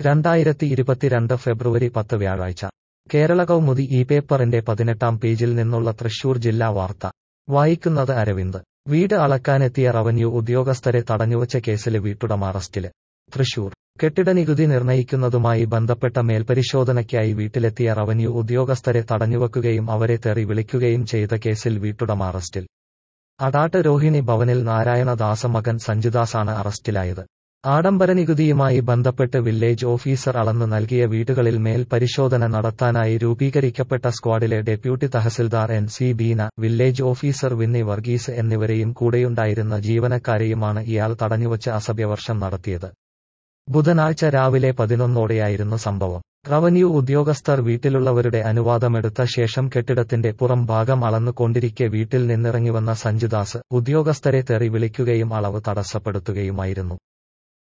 രണ്ടായിരത്തി ഇരുപത്തിരണ്ട് ഫെബ്രുവരി പത്ത് വ്യാഴാഴ്ച കേരള കൗമുദി ഈ പേപ്പറിന്റെ പതിനെട്ടാം പേജിൽ നിന്നുള്ള തൃശൂർ ജില്ലാ വാർത്ത വായിക്കുന്നത് അരവിന്ദ് വീട് അളക്കാനെത്തിയ റവന്യൂ ഉദ്യോഗസ്ഥരെ തടഞ്ഞുവച്ച കേസിലെ വീട്ടുടമ അറസ്റ്റില് തൃശൂർ കെട്ടിട നികുതി നിർണയിക്കുന്നതുമായി ബന്ധപ്പെട്ട മേൽപരിശോധനയ്ക്കായി വീട്ടിലെത്തിയ റവന്യൂ ഉദ്യോഗസ്ഥരെ തടഞ്ഞുവെക്കുകയും അവരെ തെറി വിളിക്കുകയും ചെയ്ത കേസിൽ വീട്ടുടമ അറസ്റ്റിൽ അടാട്ട് രോഹിണി ഭവനിൽ നാരായണദാസ മകൻ സഞ്ജുദാസാണ് അറസ്റ്റിലായത് ആഡംബര നികുതിയുമായി ബന്ധപ്പെട്ട് വില്ലേജ് ഓഫീസർ അളന്ന് നൽകിയ വീടുകളിൽ മേൽ പരിശോധന നടത്താനായി രൂപീകരിക്കപ്പെട്ട സ്ക്വാഡിലെ deputy tahsildar N C Beena village officer Vinni Varghese എന്നിവരെയും കൂടെയുണ്ടായിരുന്ന ജീവനക്കാരെയുമാണ് ഇയാൾ തടഞ്ഞുവച്ച് അസഭ്യവർഷം നടത്തിയത് ബുധനാഴ്ച രാവിലെ പതിനൊന്നോടെയായിരുന്നു സംഭവം റവന്യൂ ഉദ്യോഗസ്ഥർ വീട്ടിലുള്ളവരുടെ അനുവാദമെടുത്ത ശേഷം കെട്ടിടത്തിന്റെ പുറം ഭാഗം അളന്നുകൊണ്ടിരിക്കെ വീട്ടിൽ നിന്നിറങ്ങിവന്ന സഞ്ജുദാസ് ഉദ്യോഗസ്ഥരെ തെറി വിളിക്കുകയും അളവ് തടസ്സപ്പെടുത്തുകയുമായിരുന്നു